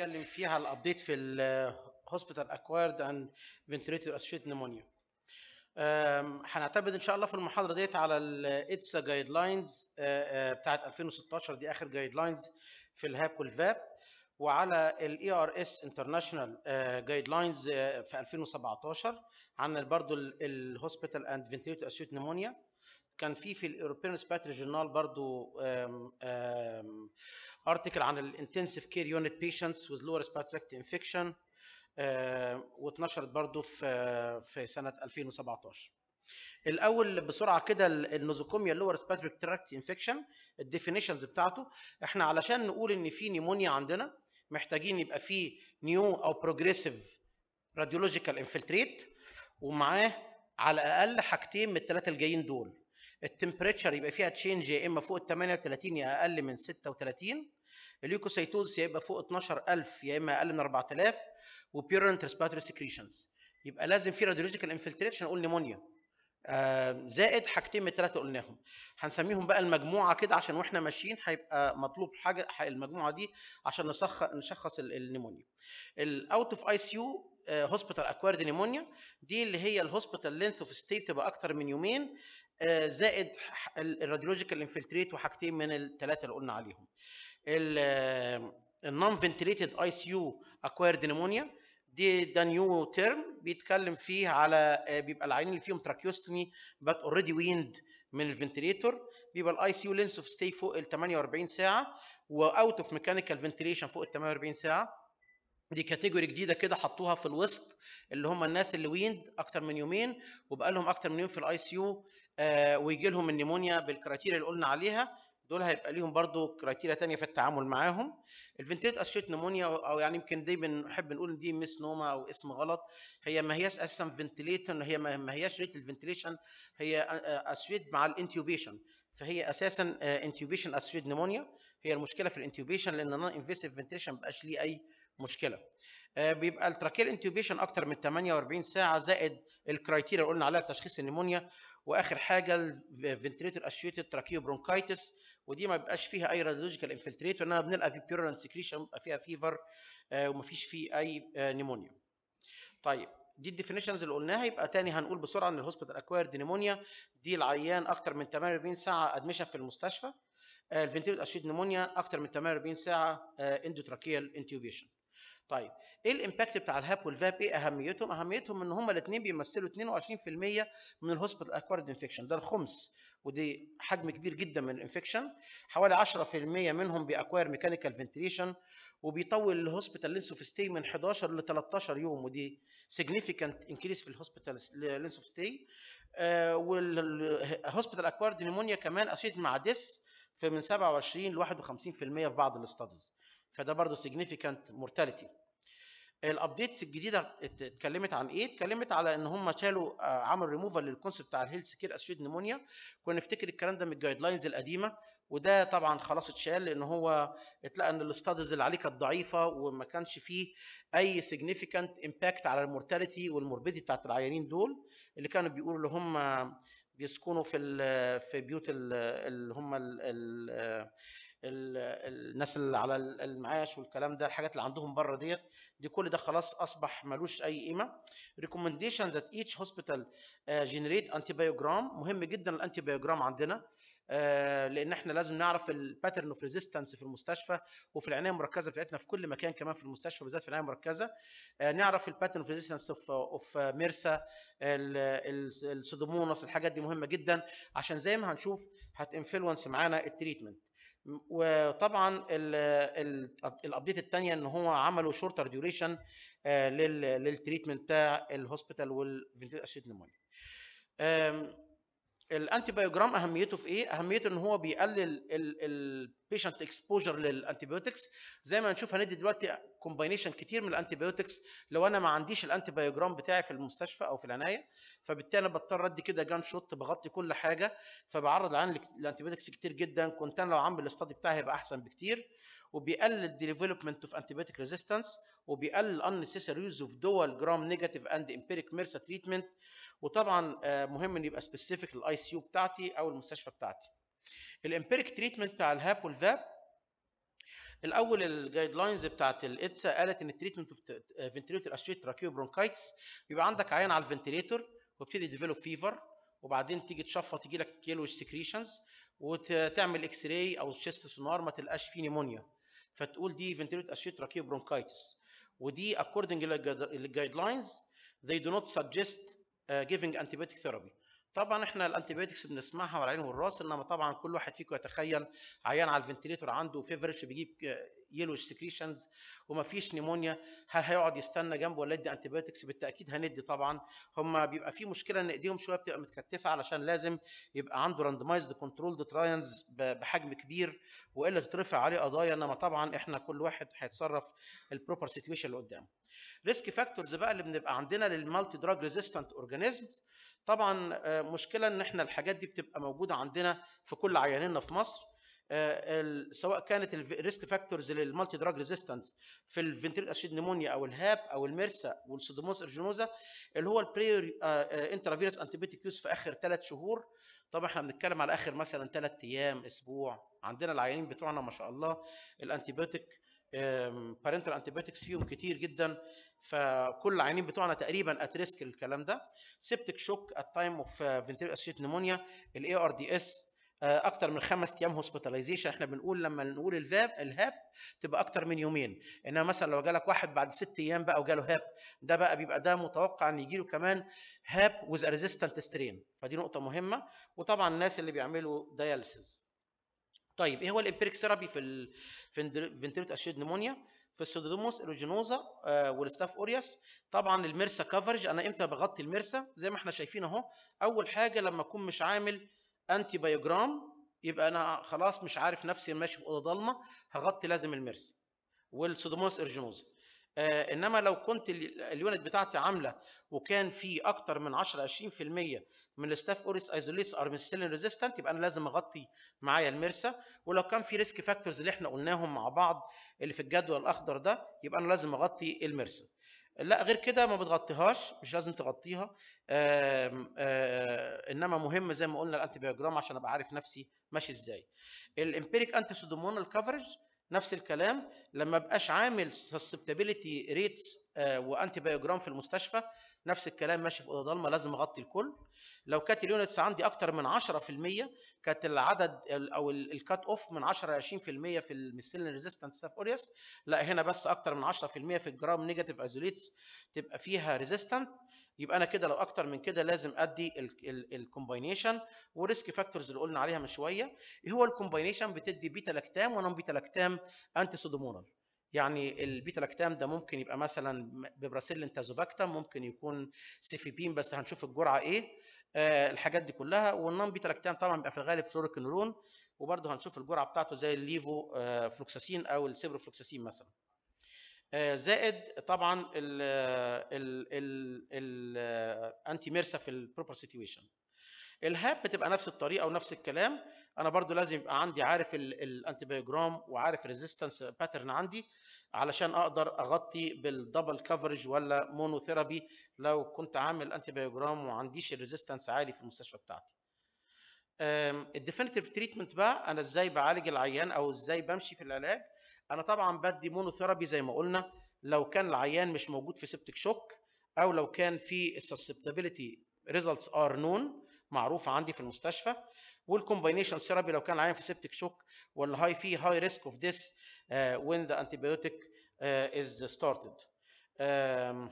هنتكلم فيها على الابديت في الهوسبيتال اكوايرد اند فنتريتور اسوشيت نيمونيا هنعتمد ان شاء الله في المحاضره ديت على الاتسا جايد لاينز بتاعت 2016 دي اخر جايد لاينز في الهاب والفاب وعلى الاي ار اس انترناشونال جايد لاينز في 2017 عن برضه الهوسبيتال اند فنتريتور اسوشيت نيمونيا كان في في الاوروبيان ريسبيراتوري جورنال برضو ارتكل عن الانتنسيف كير يونت بيشنتس وذ لور ريسبيراتوري انفكشن واتنشرت برضو في في سنه 2017 الاول بسرعه كده النوزوكوميا اللور ريسبيراتوري تراكت انفكشن الديفينيشنز بتاعته احنا علشان نقول ان في نيمونيا عندنا محتاجين يبقى في نيو او بروجريسيف راديولوجيكال انفلتريت ومعاه على الاقل حاجتين من الثلاثه الجايين دول التمبريتشر يبقى فيها تشينج يا اما فوق ال 38 يا اقل من 36 الليوكوسيتوز يا يبقى فوق 12000 يا اما اقل من 4000 وبيورنت ريسبيراتوري سكريشنز يبقى لازم في راديولوجيكال انفلتريشن نقول نيمونيا آه زائد حاجتين من الثلاثه قلناهم هنسميهم بقى المجموعه كده عشان واحنا ماشيين هيبقى مطلوب حاجه المجموعه دي عشان نشخص نشخص النيمونيا الاوت اوف اي سي يو هوسبيتال اكوارد نيمونيا دي اللي هي الهوسبيتال لينث اوف ستي بتبقى اكتر من يومين زائد الراديولوجيكال انفلتريت وحاجتين من الثلاثه اللي قلنا عليهم النون فنتليتد اي سي يو اكوايرد نيمونيا دي ده نيو تيرم بيتكلم فيه على بيبقى العيانين اللي فيهم تراكيوستومي بات اوريدي ويند من الفنتليتور بيبقى الاي سي يو لينس اوف ستي فوق ال 48 ساعه واوت اوف ميكانيكال فنتليشن فوق ال 48 ساعه دي كاتيجوري جديده كده حطوها في الوسط اللي هم الناس اللي ويند اكتر من يومين وبقى لهم اكتر من يوم في الاي سي يو ويجي لهم النيمونيا بالكرايتيريا اللي قلنا عليها دول هيبقى ليهم برضو كرايتيريا تانية في التعامل معاهم الفنتيلت اسوشيت نيمونيا او يعني يمكن دي بنحب نقول ان دي مس نوما او اسم غلط هي ما هياش اساسا فنتليتون هي ما هياش ريت الفنتليشن هي اسوشيت مع الانتيوبيشن فهي اساسا انتيوبيشن اسوشيت نيمونيا هي المشكله في الانتيوبيشن لان نون انفيسيف فنتليشن ما بقاش ليه اي مشكله بيبقى التراكيل انتيوبيشن اكتر من 48 ساعه زائد الكرايتيريا اللي قلنا عليها تشخيص النيمونيا واخر حاجه الفنتريتور اسوشيتد تراكيو برونكايتس ودي ما بيبقاش فيها اي راديولوجيكال انفلتريت وانها بنلقى في بيورنت سكريشن بيبقى فيها فيفر وما فيش فيه اي نيمونيا طيب دي الديفينيشنز اللي قلناها يبقى تاني هنقول بسرعه ان الهوسبيتال اكوايرد نيمونيا دي العيان اكتر من 48 ساعه ادميشن في المستشفى الفنتريتور اسوشيتد نيمونيا اكتر من 48 ساعه اندوتراكيال انتيوبيشن طيب ايه الامباكت بتاع الهاب والفاب ايه اهميتهم اهميتهم ان هما الاثنين بيمثلوا 22% من الهوسبيتال اكوارد انفكشن ده الخمس ودي حجم كبير جدا من الانفكشن حوالي 10% منهم بيأكواير ميكانيكال فنتريشن وبيطول الهوسبيتال لينس اوف ستي من 11 ل 13 يوم ودي سيجنيفيكانت انكريس في الهوسبيتال لينس اوف ستي والهوسبيتال اكوارد نيمونيا كمان اسيد مع ديس في من 27 ل 51% في بعض الاستاديز فده برضه سيجنيفيكانت مورتاليتي الابديت الجديده اتكلمت عن ايه؟ اتكلمت على ان هم شالوا عملوا ريموفال للكونسيبت بتاع الهيلث كير اسويد نيمونيا كنا نفتكر الكلام ده من الجايد لاينز القديمه وده طبعا خلاص اتشال لان هو اتلقى ان الاستاديز اللي عليه كانت ضعيفه وما كانش فيه اي سيجنيفيكانت امباكت على المورتاليتي والموربيدي بتاعت العيانين دول اللي كانوا بيقولوا اللي هم بيسكنوا في في بيوت اللي هم ال الناس اللي على المعاش والكلام ده الحاجات اللي عندهم بره ديت دي كل ده خلاص اصبح ملوش اي قيمه recommendation that each hospital uh, generate antibiogram مهم جدا الانتي بايوجرام عندنا uh, لان احنا لازم نعرف الباترن اوف ريزيستنس في المستشفى وفي العنايه المركزه بتاعتنا في كل مكان كمان في المستشفى بالذات في العنايه المركزه uh, نعرف الباترن اوف ريزيستنس اوف اوف ميرسا السودوموناس الحاجات دي مهمه جدا عشان زي ما هنشوف هتنفلونس معانا التريتمنت وطبعا الابديت الثانيه ان هو عملوا شورتر ديوريشن للتريتمنت بتاع الهوسبيتال والفنتيل اسيد نيمونيا الانتي بايوجرام اهميته في ايه اهميته ان هو بيقلل البيشنت اكسبوجر للانتيبيوتكس زي ما هنشوف هندي دلوقتي كومباينيشن كتير من الانتيبيوتكس لو انا ما عنديش الانتي بايوجرام بتاعي في المستشفى او في العنايه فبالتالي انا بضطر ادي كده جان شوت بغطي كل حاجه فبعرض العيان للانتيبيوتكس كتير جدا كنت انا لو عامل الاستادي بتاعي هيبقى احسن بكتير وبيقلل الديفلوبمنت اوف انتيبيوتيك ريزيستنس وبيقلل unnecessary يوز اوف دول جرام نيجاتيف اند امبيريك ميرسا تريتمنت وطبعا مهم ان يبقى سبيسيفيك للاي سي يو بتاعتي او المستشفى بتاعتي الامبيريك تريتمنت بتاع الهاب والفاب الاول الجايد لاينز بتاعت الاتسا قالت ان التريتمنت اوف فنتريتور اسويت تراكيو برونكايتس بيبقى عندك عيان على الفنتريتور وابتدي ديفلوب فيفر وبعدين تيجي تشفط يجي لك يلوش سكريشنز وتعمل اكس راي او تشيست سونار ما تلقاش فيه نيمونيا فتقول دي فنتريتور اسويت تراكيو برونكايتس ودي according للجايد لاينز they do not suggest uh, giving antibiotic therapy طبعا احنا الانتيبيوتكس بنسمعها على العين والراس انما طبعا كل واحد فيكم يتخيل عيان على الفنتليتور عنده فيفرش بيجيب يلوش سكريشنز وما فيش نيمونيا هل هيقعد يستنى جنبه ولا يدي انتيبيوتكس بالتاكيد هندي طبعا هم بيبقى في مشكله ان ايديهم شويه بتبقى متكتفه علشان لازم يبقى عنده راندمايزد كنترولد تراينز بحجم كبير والا تترفع عليه قضايا انما طبعا احنا كل واحد هيتصرف البروبر سيتويشن اللي قدامه ريسك فاكتورز بقى اللي بنبقى عندنا للمالتي دراج ريزيستنت اورجانيزمز طبعا مشكله ان احنا الحاجات دي بتبقى موجوده عندنا في كل عيانينا في مصر سواء كانت الريسك فاكتورز للمالتي دراج ريزيستنس في الفنتريل اسيد نيمونيا او الهاب او الميرسا والسودوموس ارجينوزا اللي هو البريور انترافيروس انتيبيوتيك يوز في اخر ثلاث شهور طبعا احنا بنتكلم على اخر مثلا ثلاث ايام اسبوع عندنا العيانين بتوعنا ما شاء الله الانتيبيوتيك بارنتال انتيبيوتكس فيهم كتير جدا فكل العيانين بتوعنا تقريبا ات ريسك الكلام ده سيبتك شوك ات تايم اوف فنتريل اسيت نيمونيا الاي ار دي اس اكتر من خمس ايام هوسبيتاليزيشن احنا بنقول لما نقول الفاب الهاب تبقى اكتر من يومين انما مثلا لو جالك واحد بعد ست ايام بقى وجاله هاب ده بقى بيبقى ده متوقع ان يجي له كمان هاب ويز ريزيستنت سترين فدي نقطه مهمه وطبعا الناس اللي بيعملوا دياليسيس طيب ايه هو الامبيريك ثيرابي في ال فنتريت اشيد نيمونيا في السودوموس ايروجينوزا آه والستاف اورياس طبعا الميرسا كفرج انا امتى بغطي الميرسا زي ما احنا شايفين اهو اول حاجه لما اكون مش عامل انتي بايوجرام يبقى انا خلاص مش عارف نفسي ماشي في اوضه ضلمه هغطي لازم الميرسا والسودوموس ايروجينوزا آه انما لو كنت اليونت بتاعتي عامله وكان في اكتر من 10 20% من الستاف اوريس ايزوليتس ار ميستيلين ريزيستنت يبقى انا لازم اغطي معايا الميرسا ولو كان في ريسك فاكتورز اللي احنا قلناهم مع بعض اللي في الجدول الاخضر ده يبقى انا لازم اغطي الميرسا لا غير كده ما بتغطيهاش مش لازم تغطيها آم آم انما مهم زي ما قلنا الانتي بيوجرام عشان ابقى عارف نفسي ماشي ازاي الامبيريك انتي سودومونال كفرج نفس الكلام لما بقاش عامل سسبتابيليتي ريتس وانتي بايوجرام في المستشفى نفس الكلام ماشي في اوضه ضلمه لازم اغطي الكل لو كانت اليونتس عندي اكتر من 10% كانت العدد او الكات اوف من 10 ل 20% في الميسيلين ريزيستنت ستاف اوريوس لا هنا بس اكتر من 10% في الجرام نيجاتيف ايزوليتس تبقى فيها ريزيستنت يبقى انا كده لو اكتر من كده لازم ادي الكومباينيشن وريسك فاكتورز اللي قلنا عليها من شويه ايه هو الكومباينيشن بتدي بيتا لاكتام ونون بيتا لاكتام انتي سودومونال يعني البيتا لاكتام ده ممكن يبقى مثلا ببراسيلين تازوباكتام ممكن يكون سيفيبين بس هنشوف الجرعه ايه آه الحاجات دي كلها والنون بيتا لاكتام طبعا بيبقى في الغالب فلوريكينولون وبرده هنشوف الجرعه بتاعته زي الليفو آه فلوكساسين او السيبروفلوكساسين مثلا آه زائد طبعا ال ال ال الانتي ميرسا في البروبر سيتويشن الهاب بتبقى نفس الطريقه ونفس الكلام انا برضو لازم يبقى عندي عارف الانتي بايوجرام وعارف ريزيستنس باترن عندي علشان اقدر اغطي بالدبل كفرج ولا مونوثيرابي لو كنت عامل انتي بايوجرام وما عنديش الريزيستنس عالي في المستشفى بتاعتي الديفينيتيف تريتمنت بقى انا ازاي بعالج العيان او ازاي بمشي في العلاج انا طبعا بدي مونوثيرابي زي ما قلنا لو كان العيان مش موجود في سيبتك شوك او لو كان في السسبتابيليتي ريزلتس ار نون معروفه عندي في المستشفى والكومباينيشن ثيرابي لو كان العيان في سيبتك شوك ولا هاي في هاي ريسك اوف ذس when the antibiotic uh, is started. Um,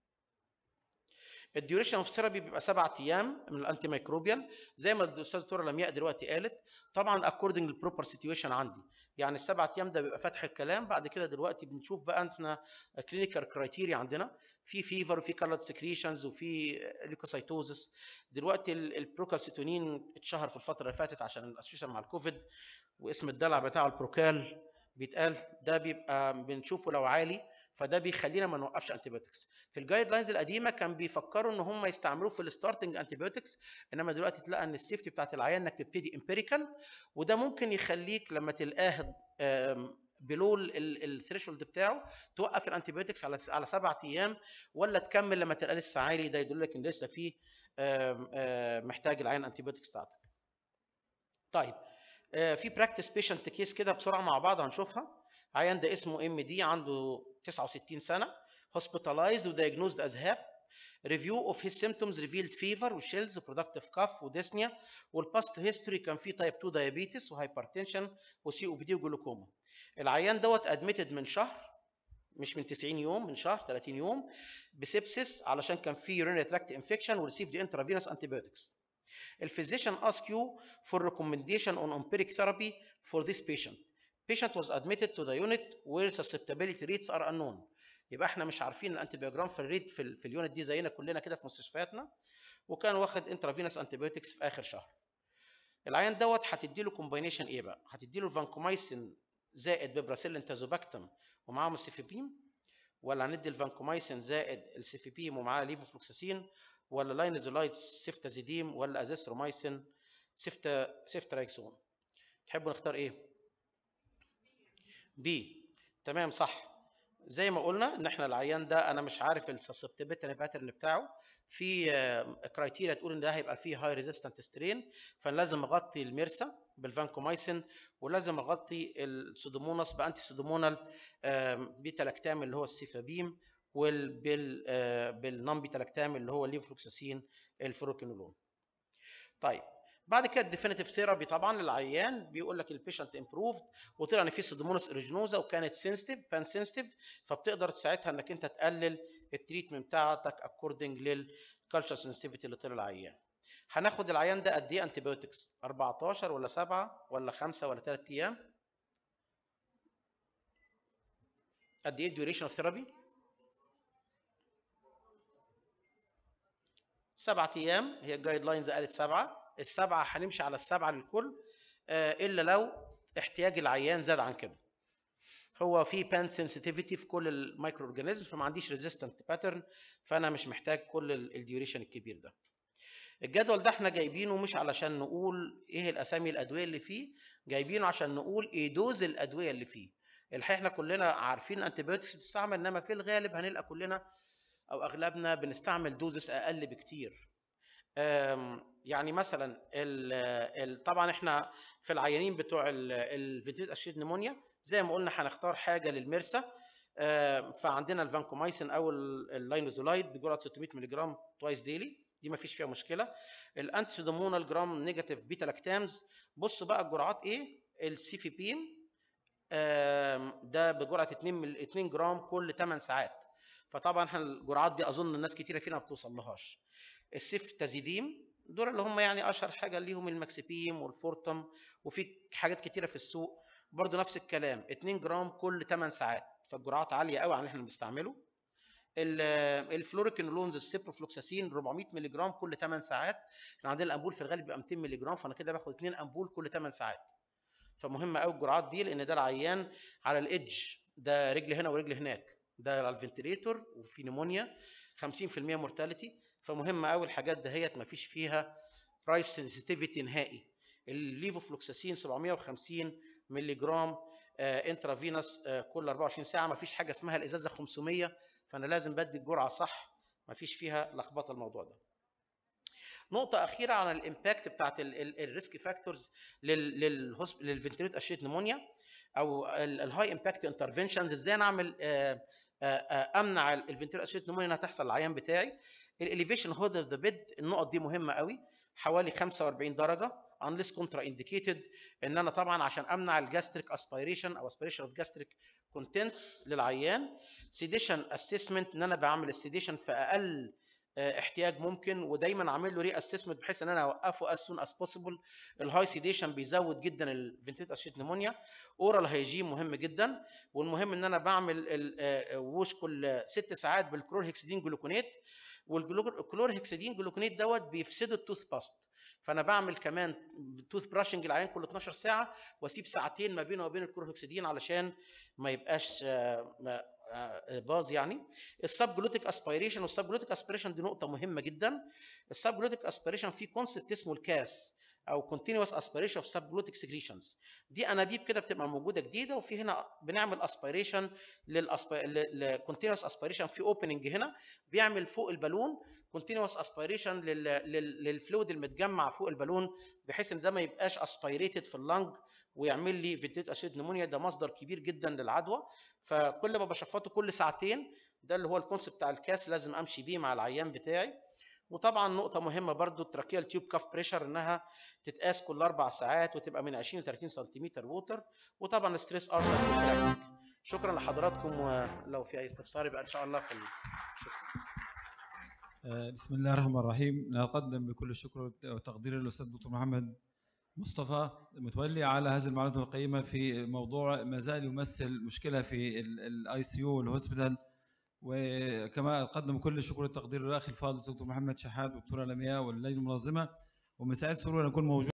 الديوريشن اوف ثيرابي بيبقى سبعة ايام من الانتي ميكروبيال زي ما الاستاذ دكتوره لمياء دلوقتي قالت طبعا اكوردنج للبروبر سيتويشن عندي يعني السبعة ايام ده بيبقى فتح الكلام بعد كده دلوقتي بنشوف بقى انتنا كلينيكال كرايتيريا عندنا في فيفر وفي كارلت سكريشنز وفي ليكوسايتوزس دلوقتي البروكالسيتونين اتشهر في الفتره اللي فاتت عشان الاسوشيشن مع الكوفيد واسم الدلع بتاعه البروكال بيتقال ده بيبقى بنشوفه لو عالي فده بيخلينا ما نوقفش انتيبيوتكس في الجايد لاينز القديمه كان بيفكروا ان هم يستعملوه في الستارتنج انتيبيوتكس انما دلوقتي تلاقى ان السيفتي بتاعت العيان انك تبتدي امبيريكال وده ممكن يخليك لما تلقاه بلو الثريشولد بتاعه توقف الانتيبيوتكس على على سبعة ايام ولا تكمل لما تلقاه لسه عالي ده يدل لك ان لسه في محتاج العيان انتيبيوتكس بتاعتك. طيب في براكتس بيشنت كيس كده بسرعه مع بعض هنشوفها عيان ده اسمه ام دي عنده 69 سنه hospitalized وdiagnosed as HAP review of his symptoms revealed fever وشيلز productive cough وديسنيا والباست هيستوري كان فيه تايب 2 diabetes وهايبرتنشن وسي او بي دي وجلوكوما العيان دوت ادميتد من شهر مش من 90 يوم من شهر 30 يوم بسبسس علشان كان في urinary tract infection وريسيفد intravenous antibiotics الفيزيشن ask you for recommendation on empiric therapy for this patient patient was admitted to the unit where susceptibility rates are unknown يبقى احنا مش عارفين الانتي بيوجرام في الريت في, ال- في اليونت دي زينا كلنا كده في مستشفياتنا وكان واخد انترافينوس انتيبيوتكس في اخر شهر العيان دوت هتدي له كومباينيشن ايه بقى هتدي له الفانكومايسين زائد بيبراسيلين تازوباكتم ومعاهم السيفيبيم ولا هندي الفانكومايسين زائد السيفيبيم ومعاه ليفوفلوكساسين ولا لاينزولايد سيفتازيديم ولا ازيثرومايسين سيفتا سيفترايكسون تحبوا نختار ايه بي تمام صح زي ما قلنا ان احنا العيان ده انا مش عارف السسبتبيتري باترن بتاعه في كرايتيريا تقول ان ده هيبقى فيه هاي ريزيستنت سترين فانا لازم اغطي الميرسا بالفانكومايسين ولازم اغطي السودوموناس بانتي سودومونال بيتا لاكتام اللي هو السيفابيم وبال بالنون بيتا لاكتام اللي هو الليفلوكساسين الفروكينولون طيب بعد كده الديفينيتيف ثيرابي طبعا للعيان بيقول لك البيشنت امبروفد وطلع ان في سودوموناس اوريجينوزا وكانت سنسيتيف بان سنسيتيف فبتقدر ساعتها انك انت تقلل التريتمنت بتاعتك اكوردنج للكالتشر سنسيتيفيتي اللي طلع العيان هناخد العيان ده قد ايه انتي بايوتكس 14 ولا 7 ولا 5 ولا 3 ايام قد ايه الديوريشن اوف ثيرابي سبعة ايام هي الجايد لاينز قالت سبعه السبعه هنمشي على السبعه للكل آه، الا لو احتياج العيان زاد عن كده هو في بان سنسيتيفيتي في كل المايكرو اورجانيزم فما عنديش ريزيستنت باترن فانا مش محتاج كل الديوريشن الكبير ده الجدول ده احنا جايبينه مش علشان نقول ايه الاسامي الادويه اللي فيه جايبينه عشان نقول ايه دوز الادويه اللي فيه الحقيقه احنا كلنا عارفين الانتيبيوتكس بتستعمل انما في الغالب هنلقى كلنا او اغلبنا بنستعمل دوزس اقل بكتير أم، يعني مثلا ال ال طبعا احنا في العيانين بتوع الفيتيوت اشيد نيمونيا زي ما قلنا هنختار حاجه للمرسى أم، فعندنا الفانكومايسين او ال- اللاينوزولايد بجرعه 600 ملغ جرام توايس ديلي دي ما فيش فيها مشكله الانتي سودومونال جرام نيجاتيف بيتا لاكتامز بصوا بقى الجرعات ايه السيفيبيم آم، ده بجرعه 2 مل... 2 جرام كل 8 ساعات فطبعا احنا الجرعات دي اظن الناس كتيره فينا ما بتوصلهاش السيفتازيديم دول اللي هم يعني اشهر حاجه ليهم الماكسيبيم والفورتم وفي حاجات كتيره في السوق برضه نفس الكلام 2 جرام كل 8 ساعات فالجرعات عاليه قوي عن اللي احنا بنستعمله ال- الفلوريكينولونز السيبروفلوكساسين 400 ملغ جرام كل 8 ساعات احنا عندنا الامبول في الغالب بيبقى 200 ملغ جرام فانا كده باخد 2 امبول كل 8 ساعات فمهم قوي الجرعات دي لان ده العيان على الايدج ده رجل هنا ورجل هناك ده على الفنتليتور وفي نيمونيا 50% مورتاليتي فمهم قوي الحاجات دهيت ما فيش فيها برايس سنسيتيفيتي نهائي الليفوفلوكساسين 750 مللي جرام انترافينوس كل 24 ساعه ما فيش حاجه اسمها الازازه 500 فانا لازم بدي الجرعه صح ما فيش فيها لخبطه الموضوع ده نقطة أخيرة عن الإمباكت بتاعت الريسك فاكتورز للفنتليت أشيت نمونيا أو الهاي إمباكت انترفنشنز إزاي نعمل آه، آه، آه، أمنع الفنتليت أشيت نمونيا إنها تحصل للعيان بتاعي الإليفيشن هود اوف ذا بيد النقط دي مهمة قوي حوالي 45 درجة unless contra indicated ان انا طبعا عشان امنع الجاستريك اسبيريشن او اسبيريشن اوف جاستريك كونتنتس للعيان سيديشن اسسمنت ان انا بعمل السيديشن في اقل آه، احتياج ممكن ودايما اعمل له ري اسسمنت بحيث ان انا اوقفه as soon as possible الهاي سيديشن بيزود جدا الفنتيت اشيت نيمونيا اورال هيجين مهم جدا والمهم ان انا بعمل ال- آه، ووش كل ست ساعات بالكلورهكسيدين جلوكونات والكلورهكسيدين جلوكونات دوت بيفسدوا التوث باست فانا بعمل كمان توث براشنج العيان كل 12 ساعه واسيب ساعتين ما بينه وبين الكلورهكسيدين علشان ما يبقاش آه، ما- آه، باظ يعني السب جلوتيك اسبيريشن والسب جلوتيك اسبيريشن دي نقطه مهمه جدا السب جلوتيك اسبيريشن في كونسبت اسمه الكاس او كونتينوس اسبيريشن اوف سب جلوتيك سكريشنز دي انابيب كده بتبقى موجوده جديده وفي هنا بنعمل اسبيريشن للكونتينوس اسبيريشن في اوبننج هنا بيعمل فوق البالون كونتينوس اسبيريشن للفلويد المتجمع فوق البالون بحيث ان ده ما يبقاش اسبيريتد في اللنج ويعمل لي فيتيت اسيد نمونيا ده مصدر كبير جدا للعدوى فكل ما بشفطه كل ساعتين ده اللي هو الكونسيبت بتاع الكاس لازم امشي بيه مع العيان بتاعي وطبعا نقطه مهمه برضو التراكيال تيوب كاف بريشر انها تتقاس كل اربع ساعات وتبقى من 20 ل 30 سنتيمتر ووتر وطبعا ستريس ارسل بروفلاكتيك شكرا لحضراتكم ولو في اي استفسار يبقى ان شاء الله في ال... آه، بسم الله الرحمن الرحيم نقدم بكل الشكر والتقدير للاستاذ دكتور محمد مصطفى متولي على هذه المعلومات القيمه في موضوع ما زال يمثل مشكله في الاي سي يو والهوسبيتال وكما اقدم كل الشكر والتقدير للاخ الفاضل الدكتور محمد شحات والدكتوره لمياء واللجنه المنظمه ومن سعيد سرور ان اكون موجود